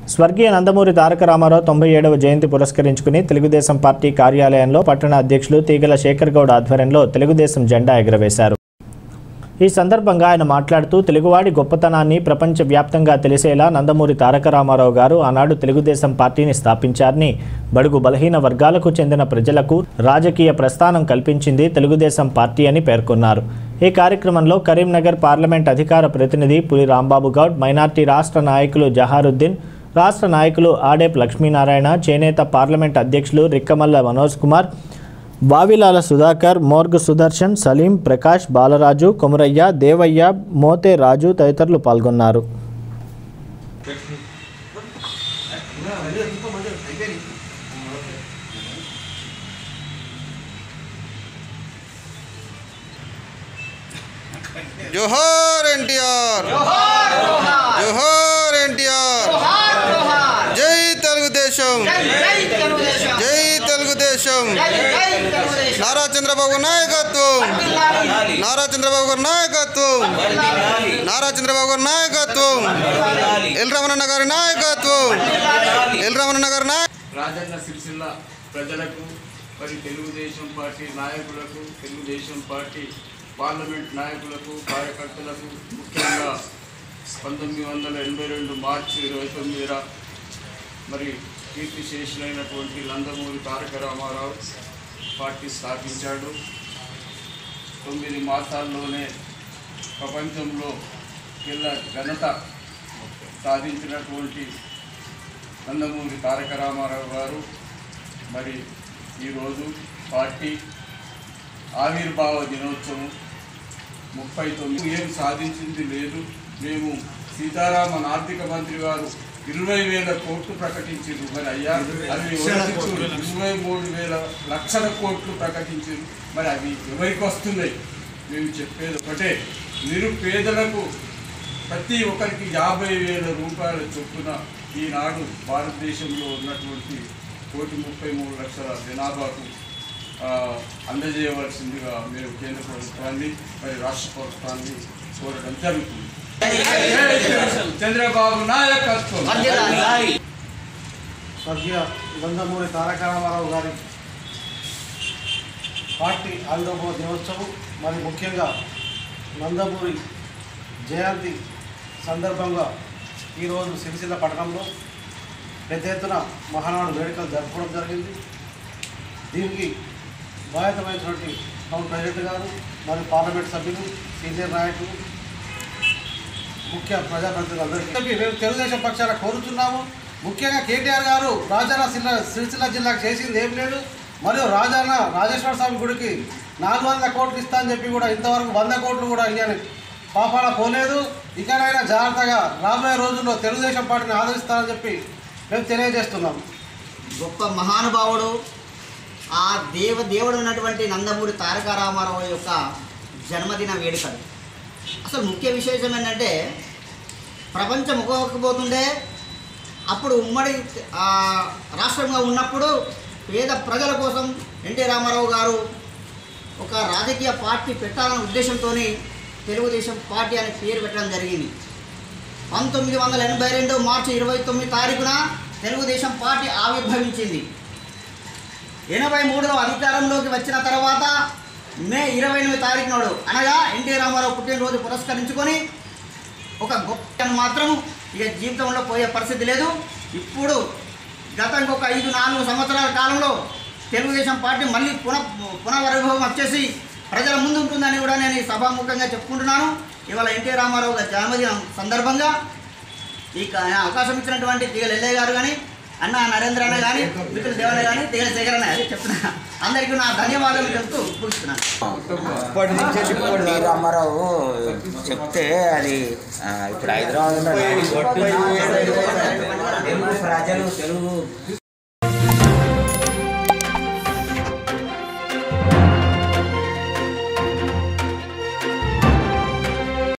స్వర్గీయ నందమూరి తారక రామారావు తొంభై ఏడవ జయంతి పురస్కరించుకుని తెలుగుదేశం పార్టీ కార్యాలయంలో పట్టణ అధ్యక్షులు తీగల శేఖర్ గౌడ్ ఆధ్వర్యంలో తెలుగుదేశం జెండా ఎగురవేశారు ఈ సందర్భంగా ఆయన మాట్లాడుతూ తెలుగువాడి గొప్పతనాన్ని ప్రపంచవ్యాప్తంగా తెలిసేలా నందమూరి తారక రామారావు గారు ఆనాడు తెలుగుదేశం పార్టీని స్థాపించారని బడుగు బలహీన వర్గాలకు చెందిన ప్రజలకు రాజకీయ ప్రస్థానం కల్పించింది తెలుగుదేశం పార్టీ అని పేర్కొన్నారు ఈ కార్యక్రమంలో కరీంనగర్ పార్లమెంట్ అధికార ప్రతినిధి పులి రాంబాబు గౌడ్ మైనార్టీ రాష్ట్ర నాయకులు జహారుద్దీన్ రాష్ట్ర నాయకులు ఆడేప్ లక్ష్మీనారాయణ చేనేత పార్లమెంట్ అధ్యక్షులు రిక్కమల్ల మనోజ్ కుమార్ వావిలాల సుధాకర్ మోర్గ్ సుదర్శన్ సలీం ప్రకాష్ బాలరాజు కొమరయ్య దేవయ్య మోతే రాజు తదితరులు పాల్గొన్నారు జోహార్ ఎన్టీఆర్ జోహార్ ఎన్టీఆర్ జై తెలుగుదేశం జై తెలుగుదేశం నారా చంద్రబాబు నాయకత్వం నారా చంద్రబాబు గారి నాయకత్వం నారా చంద్రబాబు గారి నాయకత్వం ఎల్ రమణన్న గారి నాయకత్వం ఎల్ రమణన్న గారి నాయ రాజన్న సిరిసిల్ల ప్రజలకు మరి తెలుగుదేశం పార్టీ నాయకులకు తెలుగుదేశం పార్టీ పార్లమెంట్ నాయకులకు కార్యకర్తలకు ముఖ్యంగా పంతొమ్మిది వందల ఎనభై రెండు మార్చి ఇరవై తొమ్మిదిన మరి కీర్తిశేషులైనటువంటి నందమూరి తారక రామారావు పార్టీ స్థాపించాడు తొమ్మిది మాసాల్లోనే ప్రపంచంలో కిల్ల ఘనత సాధించినటువంటి నందమూరి తారక రామారావు గారు మరి ఈరోజు పార్టీ ఆవిర్భావ దినోత్సవం ముప్పై తొమ్మిది ఏం సాధించింది లేదు మేము సీతారామన్ ఆర్థిక మంత్రి గారు ఇరవై వేల కోట్లు ప్రకటించారు మరి అయ్యా అవి ఎవరికి ఇరవై మూడు వేల లక్షల కోట్లు ప్రకటించారు మరి అవి ఎవరికి వస్తున్నాయి మేము చెప్పేది ఒకటే నిరుపేదలకు ప్రతి ఒక్కరికి యాభై వేల రూపాయల చొప్పున ఈనాడు భారతదేశంలో ఉన్నటువంటి కోటి ముప్పై మూడు లక్షల జనాభాకు ఆ, అందజేయవలసిందిగా మీరు కేంద్ర ప్రభుత్వాన్ని మరి రాష్ట్ర ప్రభుత్వాన్ని కోరడం జరుగుతుంది చంద్రబాబు నాయకత్వం స్వర్గీయ నందమూరి తారక రామారావు గారి పార్టీ ఆవిర్భావ దినోత్సవం మరి ముఖ్యంగా నందమూరి జయంతి సందర్భంగా ఈరోజు సిరిసిల్ల పట్టణంలో పెద్ద ఎత్తున మహానాడు వేడుకలు జరుపుకోవడం జరిగింది దీనికి బాధ్యతమైనటువంటి టౌన్ ప్రెసిడెంట్ గారు మరియు పార్లమెంట్ సభ్యులు సీనియర్ నాయకులు ముఖ్య ప్రజాప్రతినిధులు అందరికీ మేము తెలుగుదేశం పక్షాన కోరుతున్నాము ముఖ్యంగా కేటీఆర్ గారు రాజాన సిల్ల సిరిసిల్ల జిల్లాకు చేసింది ఏం లేదు మరియు రాజాన రాజేశ్వర స్వామి గుడికి నాలుగు వందల కోట్లు ఇస్తా అని చెప్పి కూడా ఇంతవరకు వంద కోట్లు కూడా ఇయ్యని పాపాల పోలేదు ఇకనైనా జాగ్రత్తగా రాబోయే రోజుల్లో తెలుగుదేశం పార్టీని ఆదరిస్తారని చెప్పి మేము తెలియజేస్తున్నాం గొప్ప మహానుభావుడు ఆ దేవ దేవుడు ఉన్నటువంటి నందమూరి తారక రామారావు యొక్క జన్మదిన వేడుకలు అసలు ముఖ్య విశేషం ఏంటంటే ప్రపంచం ఒక్కొక్కపోతుండే అప్పుడు ఉమ్మడి ఆ, రాష్ట్రంగా ఉన్నప్పుడు పేద ప్రజల కోసం ఎన్టీ రామారావు గారు ఒక రాజకీయ పార్టీ పెట్టాలన్న ఉద్దేశంతో తెలుగుదేశం పార్టీ అనే పేరు పెట్టడం జరిగింది పంతొమ్మిది వందల ఎనభై రెండు మార్చి ఇరవై తొమ్మిది తారీఖున తెలుగుదేశం పార్టీ ఆవిర్భవించింది ఎనభై మూడులో అధికారంలోకి వచ్చిన తర్వాత మే ఇరవై ఎనిమిది తారీఖు నాడు అనగా ఎన్టీ రామారావు పుట్టినరోజు పురస్కరించుకొని ఒక గొప్ప మాత్రం ఇక జీవితంలో పోయే పరిస్థితి లేదు ఇప్పుడు గత ఇంకొక ఐదు నాలుగు సంవత్సరాల కాలంలో తెలుగుదేశం పార్టీ మళ్ళీ పునః పునర్వైభవం వచ్చేసి ప్రజల ముందు ఉంటుందని కూడా నేను ఈ సభాముఖంగా చెప్పుకుంటున్నాను ఇవాళ ఎన్టీ రామారావు గారి జన్మదినం సందర్భంగా ఈ క- అవకాశం ఇచ్చినటువంటి తీగల ఎల్లయ్య గారు కానీ అన్న నరేంద్ర అన్న కానీ మిత్రులు దేవన్న కానీ తీగల శేఖర్ అన్న కానీ చెప్తున్నా అందరికీ నా ధన్యవాదాలు చెప్తూ ముగిస్తున్నాను ఇప్పటి నుంచి ఎన్టీ రామారావు చెప్తే అది ఆ, ఇప్పుడు హైదరాబాద్లో తెలుగు ప్రజలు తెలుగు